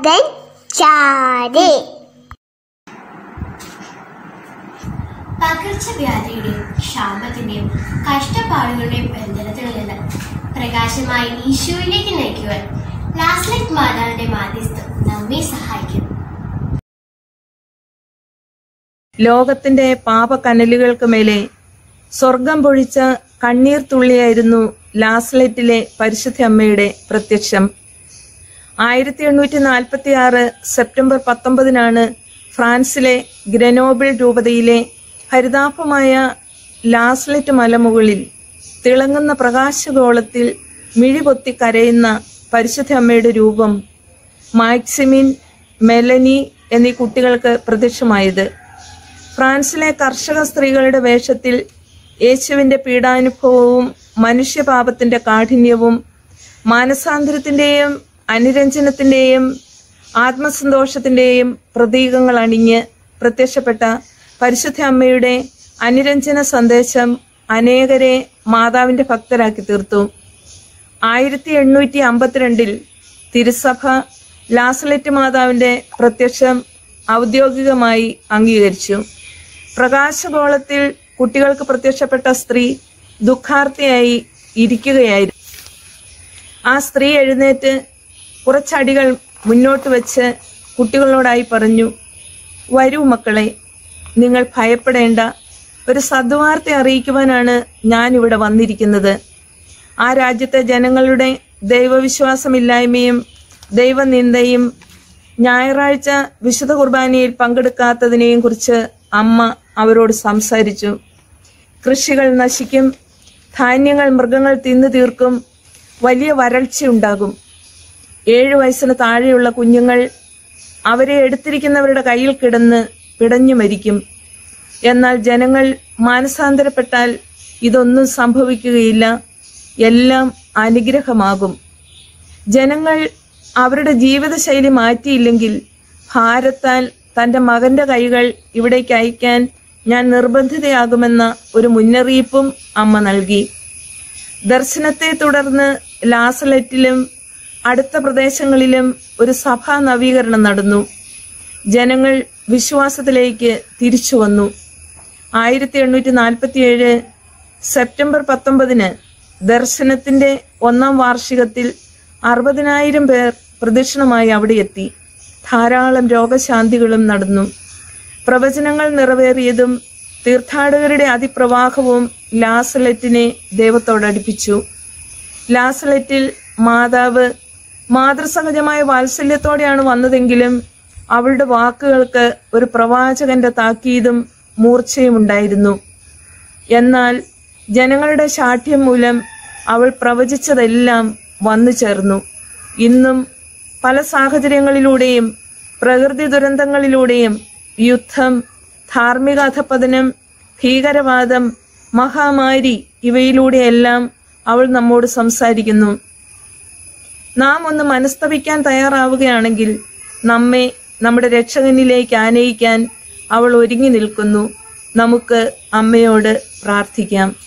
കാതൻ ചാടി പകർച്ചവ്യാധിയുടെയും ക്ഷാമത്തിന്റെയും കഷ്ടപ്പാടുകളുടെയും ബന്ധനത്തിൽ നിന്ന് പ്രകാശമായി ഈശോയിലേക്ക് നയിക്കുവാൻ ലാസ്ലറ്റ് മാതാവിന്റെ മാധ്യസ്ഥം നമ്മെ സഹായിക്കും ലോകത്തിന്റെ പാപക്കനലുകൾക്ക് മേലെ സ്വർഗം പൊഴിച്ച കണ്ണീർ തുള്ളിയായിരുന്നു ലാസ്ലെറ്റിലെ പരിശുദ്ധ അമ്മയുടെ പ്രത്യക്ഷം ആയിരത്തി എണ്ണൂറ്റി നാൽപ്പത്തി ആറ് സെപ്റ്റംബർ പത്തൊമ്പതിനാണ് ഫ്രാൻസിലെ ഗ്രനോബിൾ രൂപതയിലെ ഹരിതാഭമായ ലാസ്ലെറ്റ് മലമുകളിൽ തിളങ്ങുന്ന പ്രകാശഗോളത്തിൽ മിഴിപൊത്തി കരയുന്ന പരിശുദ്ധ അമ്മയുടെ രൂപം മാക്സിമിൻ മെലനി എന്നീ കുട്ടികൾക്ക് പ്രത്യക്ഷമായത് ഫ്രാൻസിലെ കർഷക സ്ത്രീകളുടെ വേഷത്തിൽ യേശുവിന്റെ പീഡാനുഭവവും മനുഷ്യപാപത്തിന്റെ കാഠിന്യവും മാനസാന്തരത്തിന്റെയും അനുരഞ്ജനത്തിന്റെയും ആത്മസന്തോഷത്തിന്റെയും പ്രതീകങ്ങൾ അണിഞ്ഞ് പ്രത്യക്ഷപ്പെട്ട പരിശുദ്ധ അമ്മയുടെ അനുരഞ്ജന സന്ദേശം അനേകരെ മാതാവിന്റെ ഭക്തരാക്കി തീർത്തു ആയിരത്തി എണ്ണൂറ്റി അമ്പത്തിരണ്ടിൽ തിരുസഭ ലാസലറ്റ് മാതാവിന്റെ പ്രത്യക്ഷം ഔദ്യോഗികമായി അംഗീകരിച്ചു പ്രകാശഗോളത്തിൽ കുട്ടികൾക്ക് പ്രത്യക്ഷപ്പെട്ട സ്ത്രീ ദുഃഖാർത്തിയായി ഇരിക്കുകയായിരുന്നു ആ സ്ത്രീ എഴുന്നേറ്റ് കുറച്ചടികൾ മുന്നോട്ട് വെച്ച് കുട്ടികളോടായി പറഞ്ഞു വരൂ മക്കളെ നിങ്ങൾ ഭയപ്പെടേണ്ട ഒരു സദ്വാർത്ത അറിയിക്കുവാനാണ് ഞാൻ ഇവിടെ വന്നിരിക്കുന്നത് ആ രാജ്യത്തെ ജനങ്ങളുടെ ദൈവവിശ്വാസമില്ലായ്മയും ദൈവനിന്ദയും ഞായറാഴ്ച വിശുദ്ധ കുർബാനയിൽ പങ്കെടുക്കാത്തതിനെയും കുറിച്ച് അമ്മ അവരോട് സംസാരിച്ചു കൃഷികൾ നശിക്കും ധാന്യങ്ങൾ മൃഗങ്ങൾ തിന്നു തീർക്കും വലിയ വരൾച്ചയുണ്ടാകും ഏഴു വയസ്സിന് താഴെയുള്ള കുഞ്ഞുങ്ങൾ അവരെ എടുത്തിരിക്കുന്നവരുടെ കയ്യിൽ കിടന്ന് പിടഞ്ഞു മരിക്കും എന്നാൽ ജനങ്ങൾ മാനസാന്തരപ്പെട്ടാൽ ഇതൊന്നും സംഭവിക്കുകയില്ല എല്ലാം അനുഗ്രഹമാകും ജനങ്ങൾ അവരുടെ ജീവിതശൈലി മാറ്റിയില്ലെങ്കിൽ ഭാരത്താൽ തന്റെ മകന്റെ കൈകൾ ഇവിടേക്ക് അയക്കാൻ ഞാൻ നിർബന്ധിതയാകുമെന്ന ഒരു മുന്നറിയിപ്പും അമ്മ നൽകി ദർശനത്തെ തുടർന്ന് ലാസലറ്റിലും അടുത്ത പ്രദേശങ്ങളിലും ഒരു സഭാ നവീകരണം നടന്നു ജനങ്ങൾ വിശ്വാസത്തിലേക്ക് തിരിച്ചു വന്നു ആയിരത്തി എണ്ണൂറ്റി നാൽപ്പത്തിയേഴ് സെപ്റ്റംബർ പത്തൊമ്പതിന് ദർശനത്തിന്റെ ഒന്നാം വാർഷികത്തിൽ അറുപതിനായിരം പേർ പ്രദക്ഷിണമായി അവിടെ എത്തി ധാരാളം രോഗശാന്തികളും നടന്നു പ്രവചനങ്ങൾ നിറവേറിയതും തീർത്ഥാടകരുടെ അതിപ്രവാഹവും ലാസലറ്റിനെ ദൈവത്തോടടുപ്പിച്ചു ലാസലറ്റിൽ മാതാവ് മാതൃസഹജമായ വാത്സല്യത്തോടെയാണ് വന്നതെങ്കിലും അവളുടെ വാക്കുകൾക്ക് ഒരു പ്രവാചകന്റെ താക്കീതും മൂർച്ചയും ഉണ്ടായിരുന്നു എന്നാൽ ജനങ്ങളുടെ ശാഠ്യം മൂലം അവൾ പ്രവചിച്ചതെല്ലാം വന്നു ചേർന്നു ഇന്നും പല സാഹചര്യങ്ങളിലൂടെയും പ്രകൃതി ദുരന്തങ്ങളിലൂടെയും യുദ്ധം ധാർമ്മിക അധപതനം ഭീകരവാദം മഹാമാരി ഇവയിലൂടെയെല്ലാം അവൾ നമ്മോട് സംസാരിക്കുന്നു നാം ഒന്ന് മനസ്തപിക്കാൻ തയ്യാറാവുകയാണെങ്കിൽ നമ്മെ നമ്മുടെ രക്ഷകനിലേക്ക് ആനയിക്കാൻ അവൾ ഒരുങ്ങി നിൽക്കുന്നു നമുക്ക് അമ്മയോട് പ്രാർത്ഥിക്കാം